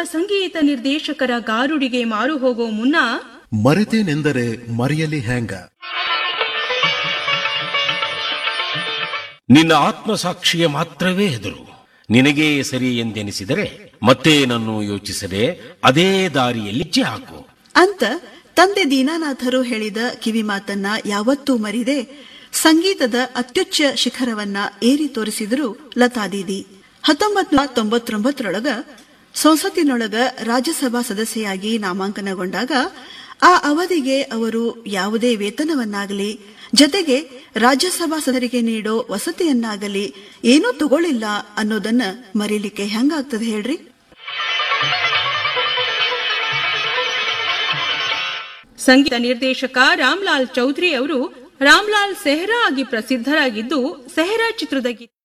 ಸಂಗೀತ ನಿರ್ದೇಶಕರ ಗಾರುಡಿಗೆ ಮಾರು ಹೋಗೋ ಮುನ್ನ ಮರೆತೇನೆಂದರೆ ಮರೆಯಲಿ ಹ್ಯಾಂಗ ನಿನ್ನ ಆತ್ಮಸಾಕ್ಷಿಗೆ ಮಾತ್ರವೇ ಹೆದರು ನಿನಗೇ ಸರಿ ಎಂದೆನಿಸಿದರೆ ಮತ್ತೇನನ್ನು ಯೋಚಿಸದೆ ಅದೇ ದಾರಿಯಲ್ಲಿ ಹೆಜ್ಜೆ ಹಾಕು ಅಂತ ತಂದೆ ದೀನಾನಾಥರು ಹೇಳಿದ ಕಿವಿ ಮಾತನ್ನ ಯಾವತ್ತೂ ಮರಿದೆ ಸಂಗೀತದ ಅತ್ಯುಚ್ಚ ಶಿಖರವನ್ನ ಏರಿ ತೋರಿಸಿದರು ಲತಾ ದೀದಿ ಹತ್ತೊಂಬತ್ ನೂರ ತೊಂಬತ್ತೊಂಬತ್ತರೊಳಗ ಸಂಸತ್ತಿನೊಳಗ ರಾಜ್ಯಸಭಾ ಸದಸ್ಯೆಯಾಗಿ ನಾಮಾಂಕನಗೊಂಡಾಗ ಆ ಅವಧಿಗೆ ಅವರು ಯಾವುದೇ ವೇತನವನ್ನಾಗಲಿ ಜತೆಗೆ ರಾಜ್ಯಸಭಾ ಸದಸ್ಯರಿಗೆ ನೀಡೋ ವಸತಿಯನ್ನಾಗಲಿ ಏನೂ ತಗೊಳ್ಳಿಲ್ಲ ಅನ್ನೋದನ್ನ ಮರೀಲಿಕ್ಕೆ ಹೆಂಗಾಗ್ತದೆ ಹೇಳ್ರಿ ಸಂಗೀತ ನಿರ್ದೇಶಕ ರಾಮ್ಲಾಲ್ ಚೌಧರಿ ಅವರು ರಾಮ್ಲಾಲ್ ಸೆಹ್ರಾ ಆಗಿ ಪ್ರಸಿದ್ಧರಾಗಿದ್ದು ಸೆಹ್ರಾ ಚಿತ್ರದ ಗೀತೆ